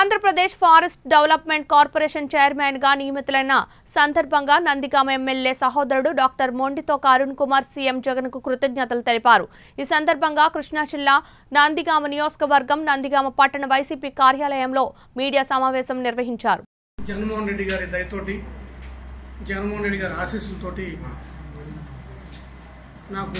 Andhra Pradesh forest development corporation chairman గా నియమితులైన సందర్భంగా నందిగామ ఎమ్మెల్యే సహోదరుడు డాక్టర్ మొండితోక అరుణ్ కుమార్ సీఎం జగన్ కు కృతజ్ఞతలు తెలిపారు ఈ సందర్భంగా కృష్ణా జిల్లా నందిగామ నియోజకవర్గం నందిగామ పట్టణ వైసీపీ కార్యాలయంలో మీడియా సమావేశం నిర్వహించారు జగన్మోహన్ రెడ్డి గారి దయతోటి జగన్మోహన్ రెడ్డి గారి ఆశీస్సులతోటి నాకు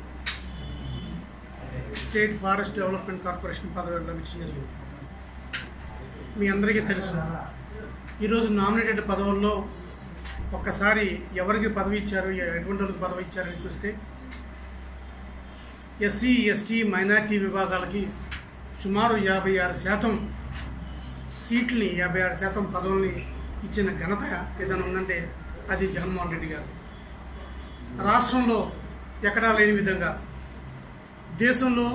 స్టేట్ ఫారెస్ట్ డెవలప్మెంట్ కార్పొరేషన్ పదవి లభించడం జరిగింది మీ అందరికీ తెలుసు ఈరోజు నామినేటెడ్ పదవుల్లో ఒక్కసారి ఎవరికి పదవి ఇచ్చారు ఎటువంటి వాళ్ళకి పదవి ఇచ్చారని చూస్తే ఎస్సీ ఎస్టీ మైనార్టీ విభాగాలకి సుమారు యాభై ఆరు శాతం సీట్లని యాభై ఆరు శాతం పదవుల్ని ఇచ్చిన ఘనత ఏదైనా ఉందంటే అది జగన్మోహన్ రెడ్డి గారు రాష్ట్రంలో ఎక్కడా లేని విధంగా దేశంలో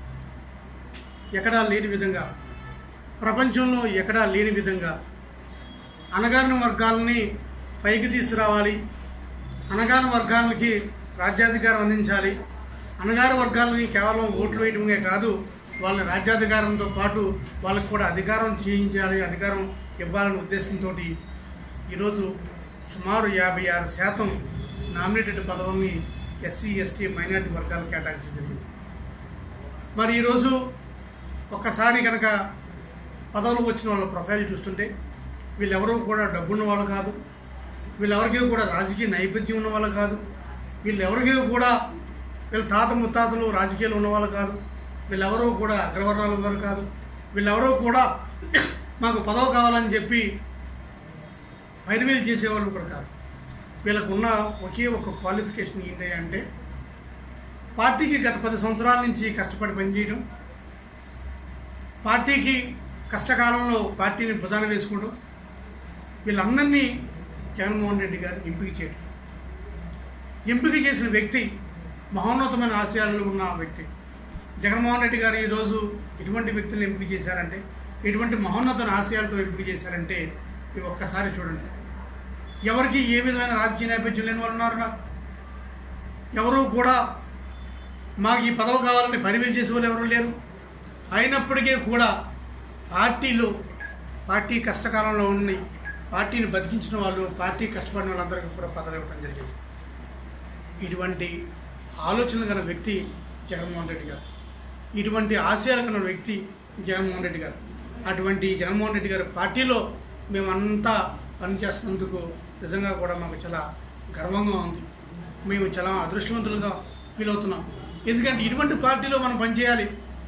ఎక్కడా లేని విధంగా ప్రపంచంలో ఎక్కడా లేని విధంగా అణగారిన వర్గాలని పైకి తీసుకురావాలి అణగారిన వర్గాలకి రాజ్యాధికారం అందించాలి అణగారి వర్గాలని కేవలం ఓట్లు వేయడమే కాదు వాళ్ళ రాజ్యాధికారంతో పాటు వాళ్ళకు కూడా అధికారం చేయించాలి అధికారం ఇవ్వాలనే ఉద్దేశంతో ఈరోజు సుమారు యాభై ఆరు శాతం నామినేటెడ్ పదవుల్ని ఎస్సీ ఎస్టీ మైనార్టీ వర్గాలకు కేటాయించడం జరిగింది మరి ఈరోజు ఒక్కసారి కనుక పదవులు వచ్చిన వాళ్ళ ప్రొఫైల్ చూస్తుంటే వీళ్ళెవరూ కూడా డబ్బున్న వాళ్ళు కాదు వీళ్ళెవరికీ కూడా రాజకీయ నైపుణ్యం ఉన్న వాళ్ళు కాదు వీళ్ళెవరికీ కూడా వీళ్ళ తాత ముత్తాతలు రాజకీయాలు ఉన్నవాళ్ళు కాదు వీళ్ళెవరూ కూడా అగ్రవర్ణాల వారు కాదు వీళ్ళెవరూ కూడా మాకు పదవి కావాలని చెప్పి పైరువేలు చేసేవాళ్ళు కూడా కాదు వీళ్ళకు ఉన్న ఒకే ఒక క్వాలిఫికేషన్ ఏంటి అంటే పార్టీకి గత పది సంవత్సరాల నుంచి కష్టపడి పనిచేయడం పార్టీకి కష్టకాలంలో పార్టీని భుజాన వేసుకోవడం వీళ్ళందరినీ జగన్మోహన్ రెడ్డి గారు ఎంపిక చేయడం ఎంపిక చేసిన వ్యక్తి మహోన్నతమైన ఆశయాలు ఉన్న వ్యక్తి జగన్మోహన్ రెడ్డి గారు ఈరోజు ఎటువంటి వ్యక్తులను ఎంపిక చేశారంటే ఎటువంటి మహోన్నతమైన ఆశయాలతో ఎంపిక చేశారంటే ఇవి ఒక్కసారి చూడండి ఎవరికి ఏ విధమైన రాజకీయ నేపథ్యం లేని వాళ్ళు ఉన్నారు నాకు ఎవరు కూడా మాకు ఈ పదవి కావాలని పరివేలు చేసే వాళ్ళు ఎవరు లేరు అయినప్పటికీ కూడా పార్టీలో పార్టీ కష్టకాలంలో ఉండి పార్టీని బతికించిన వాళ్ళు పార్టీ కష్టపడిన వాళ్ళందరికీ కూడా పదవి ఇవ్వడం జరిగింది ఇటువంటి ఆలోచన గల వ్యక్తి జగన్మోహన్ రెడ్డి గారు ఇటువంటి ఆశయాలు కల వ్యక్తి జగన్మోహన్ రెడ్డి గారు అటువంటి జగన్మోహన్ రెడ్డి గారి పార్టీలో మేమంతా పనిచేస్తున్నందుకు నిజంగా కూడా మాకు చాలా గర్వంగా ఉంది మేము చాలా అదృష్టవంతులుగా ఫీల్ అవుతున్నాం ఎందుకంటే ఇటువంటి పార్టీలో మనం పనిచేయాలి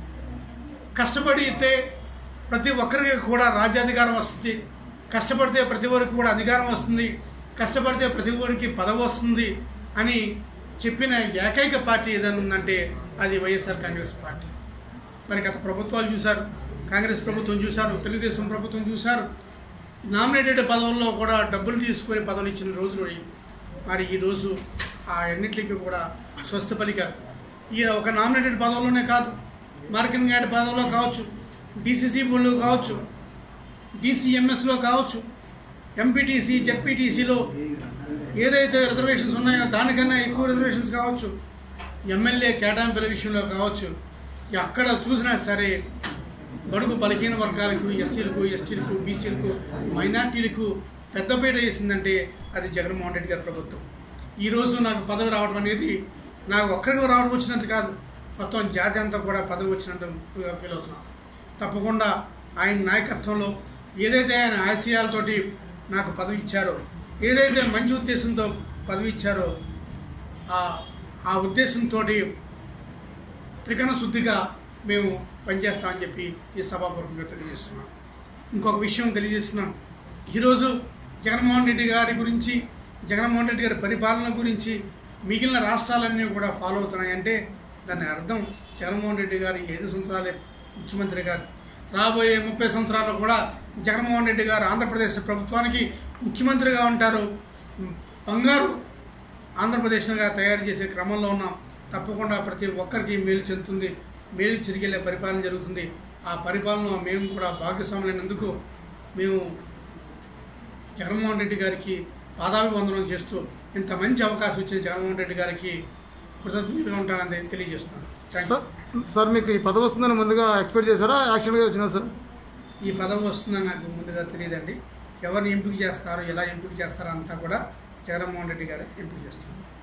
కష్టపడితే ప్రతి ఒక్కరికి కూడా రాజ్యాధికారం వస్తుంది కష్టపడితే ప్రతి ఒక్కరికి కూడా అధికారం వస్తుంది కష్టపడితే ప్రతి ఒక్కరికి పదవి వస్తుంది అని చెప్పిన ఏకైక పార్టీ ఏదైనా ఉందంటే అది వైఎస్ఆర్ కాంగ్రెస్ పార్టీ మరి గత ప్రభుత్వాలు చూశారు కాంగ్రెస్ ప్రభుత్వం చూశారు తెలుగుదేశం ప్రభుత్వం చూశారు నామినేటెడ్ పదవుల్లో కూడా డబ్బులు తీసుకొని పదవులు ఇచ్చిన రోజులు అయ్యి. మరి ఈరోజు ఆ అన్నిటికీ కూడా స్వస్థ పలికారు ఈ ఒక నామినేటెడ్ పదవుల్లోనే కాదు మార్కెటింగ్ యార్డ్ పదవుల్లో కావచ్చు డీసీసీ బోర్డులో కావచ్చు డీసీఎంఎస్లో కావచ్చు ఎంపీటీసీ జెడ్పీటీసీలో ఏదైతే రిజర్వేషన్స్ ఉన్నాయో దానికన్నా ఎక్కువ రిజర్వేషన్స్ కావచ్చు ఎమ్మెల్యే కేటాయింపుల విషయంలో కావచ్చు ఎక్కడ చూసినా సరే బడుగు బలహీన వర్గాలకు ఎస్సీలకు ఎస్టీలకు బీసీలకు మైనార్టీలకు పెద్దపీట వేసిందంటే అది జగన్మోహన్ రెడ్డి గారి ప్రభుత్వం ఈరోజు నాకు పదవి రావడం అనేది నాకు ఒక్కరికి రావడం వచ్చినట్టు కాదు మొత్తం జాతి అంతా కూడా పదవి వచ్చినట్టు ఫీల్ అవుతున్నాం తప్పకుండా ఆయన నాయకత్వంలో ఏదైతే ఆయన ఆశయాలతోటి నాకు పదవి ఇచ్చారో ఏదైతే మంచి ఉద్దేశంతో పదవి ఇచ్చారో ఆ ఆ ఉద్దేశంతో త్రికణ శుద్ధిగా మేము పనిచేస్తామని చెప్పి ఈ సభాపూర్వకంగా తెలియజేస్తున్నాం ఇంకొక విషయం తెలియజేస్తున్నాం ఈరోజు జగన్మోహన్ రెడ్డి గారి గురించి జగన్మోహన్ రెడ్డి గారి పరిపాలన గురించి మిగిలిన రాష్ట్రాలన్నీ కూడా ఫాలో అవుతున్నాయి అంటే దాని అర్థం జగన్మోహన్ రెడ్డి గారు ఐదు సంవత్సరాలే ముఖ్యమంత్రి గారు రాబోయే ముప్పై సంవత్సరాల్లో కూడా జగన్మోహన్ రెడ్డి గారు ఆంధ్రప్రదేశ్ ప్రభుత్వానికి ముఖ్యమంత్రిగా ఉంటారు బంగారు ఆంధ్రప్రదేశ్గా తయారు చేసే క్రమంలో ఉన్నాం తప్పకుండా ప్రతి ఒక్కరికి మేలు చెందుతుంది మేలు చిరిగేలే పరిపాలన జరుగుతుంది ఆ పరిపాలన మేము కూడా భాగస్వాములైనందుకు మేము జగన్మోహన్ రెడ్డి గారికి పాదాభివందనం చేస్తూ ఇంత మంచి అవకాశం ఇచ్చిన జగన్మోహన్ రెడ్డి గారికి కృతజ్ఞతగా ఉంటానని తెలియజేస్తున్నాను థ్యాంక్ యూ సార్ సార్ మీకు ఈ పదవి వస్తుందని ముందుగా ఎక్స్పెక్ట్ చేశారా యాక్సిడెంట్గా వచ్చిందా సార్ ఈ పదవి వస్తుందని నాకు ముందుగా తెలియదండి ఎవరిని ఎంపిక చేస్తారో ఎలా ఎంపిక చేస్తారో అంతా కూడా జగన్మోహన్ రెడ్డి గారే ఎంపిక చేస్తున్నారు